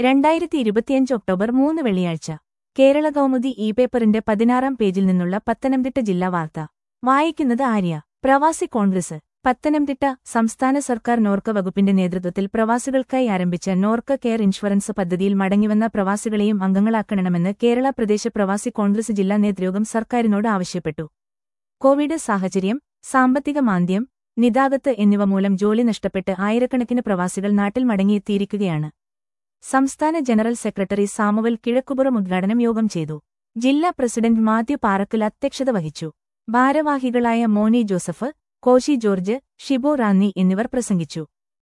രണ്ടായിരത്തി ഇരുപത്തിയഞ്ച് ഒക്ടോബർ മൂന്ന് വെള്ളിയാഴ്ച കേരള കൗമുദി ഇ പേപ്പറിന്റെ പതിനാറാം പേജിൽ നിന്നുള്ള പത്തനംതിട്ട ജില്ലാ വാർത്ത വായിക്കുന്നത് ആര്യ പ്രവാസി കോൺഗ്രസ് പത്തനംതിട്ട സംസ്ഥാന സർക്കാർ നോർക്ക വകുപ്പിന്റെ നേതൃത്വത്തിൽ പ്രവാസികൾക്കായി ആരംഭിച്ച നോർക്ക കെയർ ഇൻഷുറൻസ് പദ്ധതിയിൽ മടങ്ങിവന്ന പ്രവാസികളെയും അംഗങ്ങളാക്കണമെന്ന് കേരള പ്രദേശ പ്രവാസി കോൺഗ്രസ് ജില്ലാ നേതൃയോഗം സർക്കാരിനോട് ആവശ്യപ്പെട്ടു കോവിഡ് സാഹചര്യം സാമ്പത്തിക മാന്ദ്യം നിതാകത്ത് എന്നിവ മൂലം ജോലി നഷ്ടപ്പെട്ട് ആയിരക്കണക്കിന് പ്രവാസികൾ നാട്ടിൽ മടങ്ങിയെത്തിയിരിക്കുകയാണ് സംസ്ഥാന ജനറൽ സെക്രട്ടറി സാമുവൽ കിഴക്കുപുറം ഉദ്ഘാടനം യോഗം ചെയ്തു ജില്ലാ പ്രസിഡന്റ് മാത്യു പാറക്കൽ അധ്യക്ഷത വഹിച്ചു ഭാരവാഹികളായ മോനി ജോസഫ് കോശി ജോർജ് ഷിബു റാന്നി എന്നിവർ പ്രസംഗിച്ചു